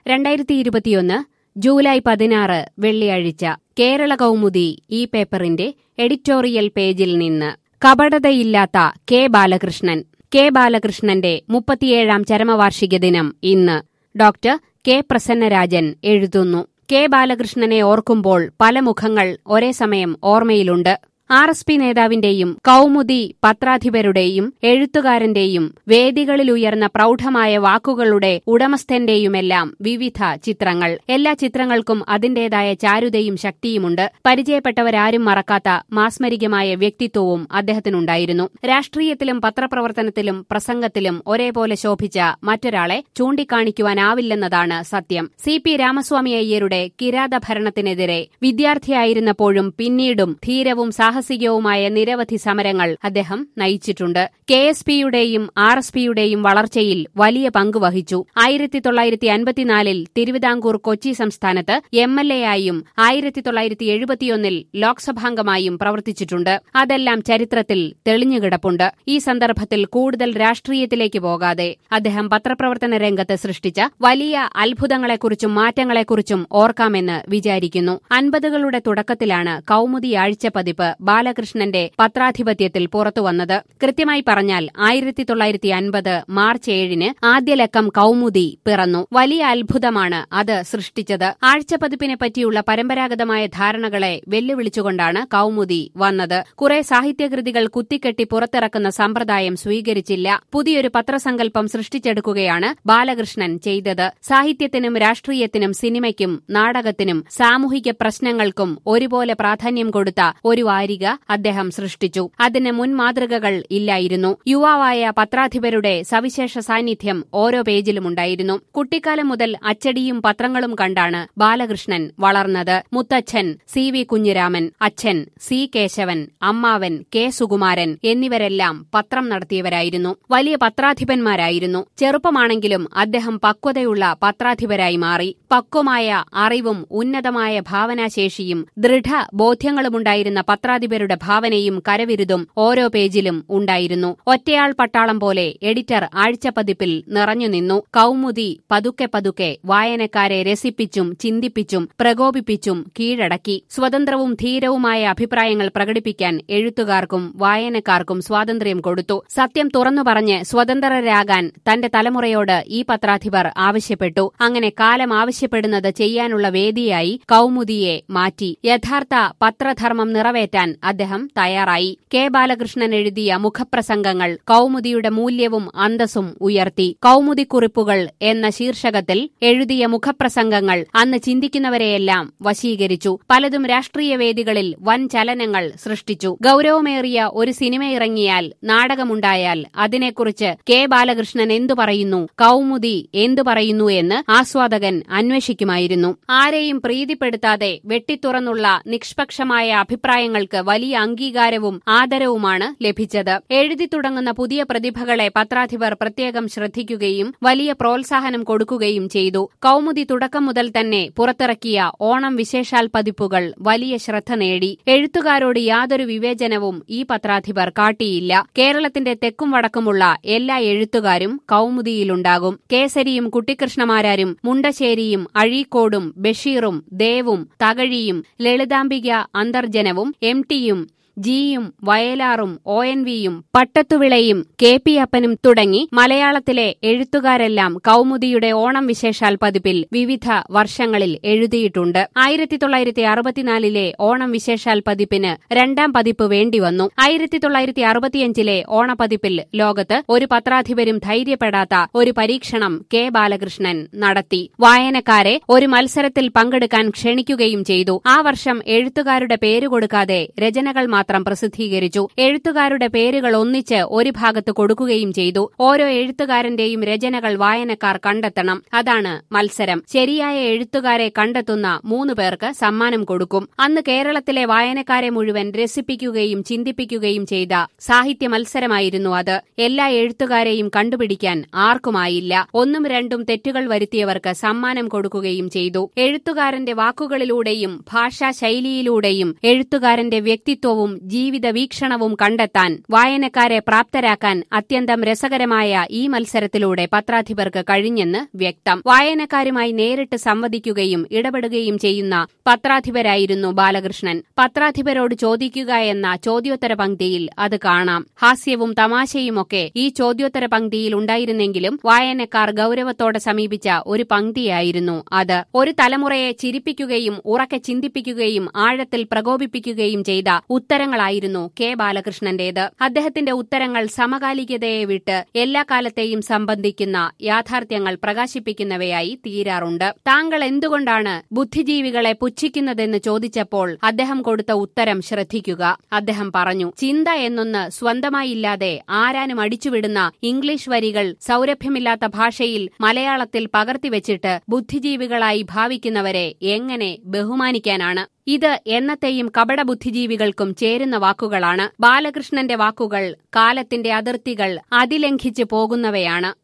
രണ്ടായിരത്തി ഇരുപത്തിയൊന്ന് ജൂലൈ പതിനാറ് വെള്ളിയാഴ്ച കേരള കൗമുദി ഈ പേപ്പറിന്റെ എഡിറ്റോറിയൽ പേജിൽ നിന്ന് കപടതയില്ലാത്ത കെ ബാലകൃഷ്ണൻ കെ ബാലകൃഷ്ണന്റെ മുപ്പത്തിയേഴാം ചരമവാർഷിക ദിനം ഇന്ന് ഡോക്ടർ കെ പ്രസന്നരാജൻ എഴുതുന്നു കെ ബാലകൃഷ്ണനെ ഓർക്കുമ്പോൾ പല മുഖങ്ങൾ ഒരേ സമയം ഓർമ്മയിലുണ്ട് ആർ എസ് പി നേതാവിന്റെയും കൗമുദി പത്രാധിപരുടെയും എഴുത്തുകാരന്റെയും വേദികളിലുയർന്ന പ്രൗഢമായ വാക്കുകളുടെ ഉടമസ്ഥന്റെയുമെല്ലാം വിവിധ ചിത്രങ്ങൾ എല്ലാ ചിത്രങ്ങൾക്കും അതിന്റേതായ ചാരുതയും ശക്തിയുമുണ്ട് പരിചയപ്പെട്ടവരാരും മറക്കാത്ത മാസ്മരികമായ വ്യക്തിത്വവും അദ്ദേഹത്തിനുണ്ടായിരുന്നു രാഷ്ട്രീയത്തിലും പത്രപ്രവർത്തനത്തിലും പ്രസംഗത്തിലും ഒരേപോലെ ശോഭിച്ച മറ്റൊരാളെ ചൂണ്ടിക്കാണിക്കുവാനാവില്ലെന്നതാണ് സത്യം സി പി രാമസ്വാമി അയ്യരുടെ കിരാത ഭരണത്തിനെതിരെ വിദ്യാർത്ഥിയായിരുന്നപ്പോഴും പിന്നീടും ധീരവും സാഹസികവുമായ നിരവധി സമരങ്ങൾ അദ്ദേഹം നയിച്ചിട്ടുണ്ട് കെ എസ് പിയുടെയും ആർ എസ് പിയുടെയും വളർച്ചയിൽ വലിയ പങ്ക് വഹിച്ചു ആയിരത്തി തൊള്ളായിരത്തി അൻപത്തിനാലിൽ തിരുവിതാംകൂർ കൊച്ചി സംസ്ഥാനത്ത് എം എൽ എ ആയും ആയിരത്തി തൊള്ളായിരത്തി എഴുപത്തിയൊന്നിൽ ലോക്സഭാംഗമായും പ്രവർത്തിച്ചിട്ടുണ്ട് അതെല്ലാം ചരിത്രത്തിൽ തെളിഞ്ഞുകിടപ്പുണ്ട് ഈ സന്ദർഭത്തിൽ കൂടുതൽ രാഷ്ട്രീയത്തിലേക്ക് പോകാതെ അദ്ദേഹം പത്രപ്രവർത്തന രംഗത്ത് സൃഷ്ടിച്ച വലിയ അത്ഭുതങ്ങളെക്കുറിച്ചും മാറ്റങ്ങളെക്കുറിച്ചും ഓർക്കാമെന്ന് വിചാരിക്കുന്നു അൻപതുകളുടെ തുടക്കത്തിലാണ് കൌമുദി ആഴ്ചപ്പതിപ്പ് ബാലകൃഷ്ണന്റെ പത്രാധിപത്യത്തിൽ പുറത്തുവന്നത് കൃത്യമായി പറഞ്ഞാൽ ആയിരത്തി തൊള്ളായിരത്തി അൻപത് മാർച്ച് ഏഴിന് ആദ്യ ലക്കം കൌമുദി പിറന്നു വലിയ അത്ഭുതമാണ് അത് സൃഷ്ടിച്ചത് ആഴ്ചപ്പതിപ്പിനെ പറ്റിയുള്ള പരമ്പരാഗതമായ ധാരണകളെ വെല്ലുവിളിച്ചുകൊണ്ടാണ് കൌമുദി വന്നത് കുറെ സാഹിത്യകൃതികൾ കുത്തിക്കെട്ടി പുറത്തിറക്കുന്ന സമ്പ്രദായം സ്വീകരിച്ചില്ല പുതിയൊരു പത്രസങ്കല്പം സൃഷ്ടിച്ചെടുക്കുകയാണ് ബാലകൃഷ്ണൻ ചെയ്തത് സാഹിത്യത്തിനും രാഷ്ട്രീയത്തിനും സിനിമയ്ക്കും നാടകത്തിനും സാമൂഹിക പ്രശ്നങ്ങൾക്കും ഒരുപോലെ പ്രാധാന്യം കൊടുത്ത ഒരു വാരിക അദ്ദേഹം സൃഷ്ടിച്ചു അതിന് മുൻ മാതൃകകൾ ഇല്ലായിരുന്നു യുവാവായ പത്രാധിപരുടെ സവിശേഷ സാന്നിധ്യം ഓരോ പേജിലുമുണ്ടായിരുന്നു കുട്ടിക്കാലം മുതൽ അച്ചടിയും പത്രങ്ങളും കണ്ടാണ് ബാലകൃഷ്ണൻ വളർന്നത് മുത്തച്ഛൻ സി വി കുഞ്ഞിരാമൻ അച്ഛൻ സി കേശവൻ അമ്മാവൻ കെ സുകുമാരൻ എന്നിവരെല്ലാം പത്രം നടത്തിയവരായിരുന്നു വലിയ പത്രാധിപന്മാരായിരുന്നു ചെറുപ്പമാണെങ്കിലും അദ്ദേഹം പക്വതയുള്ള പത്രാധിപരായി മാറി പക്വമായ അറിവും ഉന്നതമായ ഭാവനാശേഷിയും ദൃഢബോധ്യങ്ങളുമുണ്ടായിരുന്ന പത്രാധിപരുടെ ഭാവനയും കരവിരുതും ഓരോ പേജിലും ഉണ്ടായിരുന്നു ഒറ്റയാൾ പട്ടാളം പോലെ എഡിറ്റർ ആഴ്ചപ്പതിപ്പിൽ നിറഞ്ഞുനിന്നു കൌമുദി പതുക്കെ പതുക്കെ വായനക്കാരെ രസിപ്പിച്ചും ചിന്തിപ്പിച്ചും പ്രകോപിപ്പിച്ചും കീഴടക്കി സ്വതന്ത്രവും ധീരവുമായ അഭിപ്രായങ്ങൾ പ്രകടിപ്പിക്കാൻ എഴുത്തുകാർക്കും വായനക്കാർക്കും സ്വാതന്ത്ര്യം കൊടുത്തു സത്യം തുറന്നു പറഞ്ഞ് സ്വതന്ത്രരാകാൻ തന്റെ തലമുറയോട് ഈ പത്രാധിപർ ആവശ്യപ്പെട്ടു അങ്ങനെ കാലം ആവശ്യപ്പെടുന്നത് ചെയ്യാനുള്ള വേദിയായി കൌമുദിയെ മാറ്റി യഥാർത്ഥ പത്രധർമ്മം നിറവേറ്റാൻ അദ്ദേഹം തയ്യാറായി കെ ബാലകൃഷ്ണൻ എഴുതിയ മുഖപ്രസംഗങ്ങൾ കൌമുദിയുടെ മൂല്യവും അന്തസ്സും ഉയർത്തി കൌമുദിക്കുറിപ്പുകൾ എന്ന ശീർഷകത്തിൽ എഴുതിയ മുഖപ്രസംഗങ്ങൾ അന്ന് ചിന്തിക്കുന്നവരെയെല്ലാം വശീകരിച്ചു പലതും രാഷ്ട്രീയ വേദികളിൽ വൻ ചലനങ്ങൾ സൃഷ്ടിച്ചു ഗൌരവമേറിയ ഒരു സിനിമ ഇറങ്ങിയാൽ നാടകമുണ്ടായാൽ അതിനെക്കുറിച്ച് കെ ബാലകൃഷ്ണൻ എന്തു പറയുന്നു കൌമുദി എന്തു പറയുന്നു എന്ന് ആസ്വാദകൻ അന്വേഷിക്കുമായിരുന്നു ആരെയും പ്രീതിപ്പെടുത്താതെ വെട്ടിത്തുറന്നുള്ള നിഷ്പക്ഷമായ അഭിപ്രായങ്ങൾക്ക് വലിയ അംഗീകാരവും ആദരവുമാണ് ലഭിച്ചത് എഴുതി തുടങ്ങുന്ന പുതിയ പ്രതിഭകളെ പത്രാധിപർ പ്രത്യേകം ശ്രദ്ധിക്കുകയും വലിയ പ്രോത്സാഹനം കൊടുക്കുകയും ചെയ്തു കൌമുദി തുടക്കം മുതൽ തന്നെ പുറത്തിറക്കിയ ഓണം വിശേഷാൽ പതിപ്പുകൾ വലിയ ശ്രദ്ധ നേടി എഴുത്തുകാരോട് യാതൊരു വിവേചനവും ഈ പത്രാധിപർ കാട്ടിയില്ല കേരളത്തിന്റെ തെക്കും വടക്കുമുള്ള എല്ലാ എഴുത്തുകാരും കൌമുദിയിലുണ്ടാകും കേസരിയും കുട്ടിക്കൃഷ്ണമാരാരും മുണ്ടശ്ശേരിയും അഴീക്കോടും ബഷീറും ദേവും തകഴിയും ലളിതാംബിക അന്തർജനവും എം ടിയും ജിയും വയലാറും ഒ എൻ വിയും പട്ടത്തുവിളയും കെ പി അപ്പനും തുടങ്ങി മലയാളത്തിലെ എഴുത്തുകാരെല്ലാം കൌമുദിയുടെ ഓണം വിശേഷാൽ പതിപ്പിൽ വിവിധ വർഷങ്ങളിൽ എഴുതിയിട്ടുണ്ട് ആയിരത്തി തൊള്ളായിരത്തി അറുപത്തിനാലിലെ ഓണം വിശേഷാൽ പതിപ്പിന് രണ്ടാം പതിപ്പ് വേണ്ടിവന്നു ആയിരത്തി തൊള്ളായിരത്തി അറുപത്തിയഞ്ചിലെ ഓണപ്പതിപ്പിൽ ലോകത്ത് ഒരു പത്രാധിപരും ധൈര്യപ്പെടാത്ത ഒരു പരീക്ഷണം കെ ബാലകൃഷ്ണൻ നടത്തി വായനക്കാരെ ഒരു മത്സരത്തിൽ പങ്കെടുക്കാൻ ക്ഷണിക്കുകയും ചെയ്തു ആ വർഷം എഴുത്തുകാരുടെ പേര് കൊടുക്കാതെ രചനകൾ മാത്രം പ്രസിദ്ധീകരിച്ചു എഴുത്തുകാരുടെ പേരുകൾ ഒന്നിച്ച് ഒരു ഭാഗത്ത് കൊടുക്കുകയും ചെയ്തു ഓരോ എഴുത്തുകാരന്റെയും രചനകൾ വായനക്കാർ കണ്ടെത്തണം അതാണ് മത്സരം ശരിയായ എഴുത്തുകാരെ കണ്ടെത്തുന്ന മൂന്ന് പേർക്ക് സമ്മാനം കൊടുക്കും അന്ന് കേരളത്തിലെ വായനക്കാരെ മുഴുവൻ രസിപ്പിക്കുകയും ചിന്തിപ്പിക്കുകയും ചെയ്ത സാഹിത്യ മത്സരമായിരുന്നു അത് എല്ലാ എഴുത്തുകാരെയും കണ്ടുപിടിക്കാൻ ആർക്കുമായില്ല ഒന്നും രണ്ടും തെറ്റുകൾ വരുത്തിയവർക്ക് സമ്മാനം കൊടുക്കുകയും ചെയ്തു എഴുത്തുകാരന്റെ വാക്കുകളിലൂടെയും ഭാഷാ ശൈലിയിലൂടെയും എഴുത്തുകാരന്റെ വ്യക്തിത്വവും അറിവും ജീവിത വീക്ഷണവും കണ്ടെത്താൻ വായനക്കാരെ പ്രാപ്തരാക്കാൻ അത്യന്തം രസകരമായ ഈ മത്സരത്തിലൂടെ പത്രാധിപർക്ക് കഴിഞ്ഞെന്ന് വ്യക്തം വായനക്കാരുമായി നേരിട്ട് സംവദിക്കുകയും ഇടപെടുകയും ചെയ്യുന്ന പത്രാധിപരായിരുന്നു ബാലകൃഷ്ണൻ പത്രാധിപരോട് ചോദിക്കുക എന്ന ചോദ്യോത്തര പങ്ക്തിയിൽ അത് കാണാം ഹാസ്യവും തമാശയുമൊക്കെ ഈ ചോദ്യോത്തര പങ്ക്തിയിൽ ഉണ്ടായിരുന്നെങ്കിലും വായനക്കാർ ഗൌരവത്തോടെ സമീപിച്ച ഒരു പങ്ക്തിയായിരുന്നു അത് ഒരു തലമുറയെ ചിരിപ്പിക്കുകയും ഉറക്കെ ചിന്തിപ്പിക്കുകയും ആഴത്തിൽ പ്രകോപിപ്പിക്കുകയും ചെയ്ത ഉത്തരങ്ങളായിരുന്നു കെ ബാലകൃഷ്ണന്റേത് അദ്ദേഹത്തിന്റെ ഉത്തരങ്ങൾ സമകാലികതയെ വിട്ട് എല്ലാ കാലത്തെയും സംബന്ധിക്കുന്ന യാഥാർത്ഥ്യങ്ങൾ പ്രകാശിപ്പിക്കുന്നവയായി തീരാറുണ്ട് താങ്കൾ എന്തുകൊണ്ടാണ് ബുദ്ധിജീവികളെ പുച്ഛിക്കുന്നതെന്ന് ചോദിച്ചപ്പോൾ അദ്ദേഹം കൊടുത്ത ഉത്തരം ശ്രദ്ധിക്കുക അദ്ദേഹം പറഞ്ഞു ചിന്ത എന്നൊന്ന് സ്വന്തമായില്ലാതെ ആരാനും അടിച്ചുവിടുന്ന ഇംഗ്ലീഷ് വരികൾ സൗരഭ്യമില്ലാത്ത ഭാഷയിൽ മലയാളത്തിൽ പകർത്തിവെച്ചിട്ട് ബുദ്ധിജീവികളായി ഭാവിക്കുന്നവരെ എങ്ങനെ ബഹുമാനിക്കാനാണ് ഇത് എന്നത്തെയും കപട ബുദ്ധിജീവികൾക്കും ചേരുന്ന വാക്കുകളാണ് ബാലകൃഷ്ണന്റെ വാക്കുകൾ കാലത്തിന്റെ അതിർത്തികൾ അതിലംഘിച്ചു പോകുന്നവയാണ്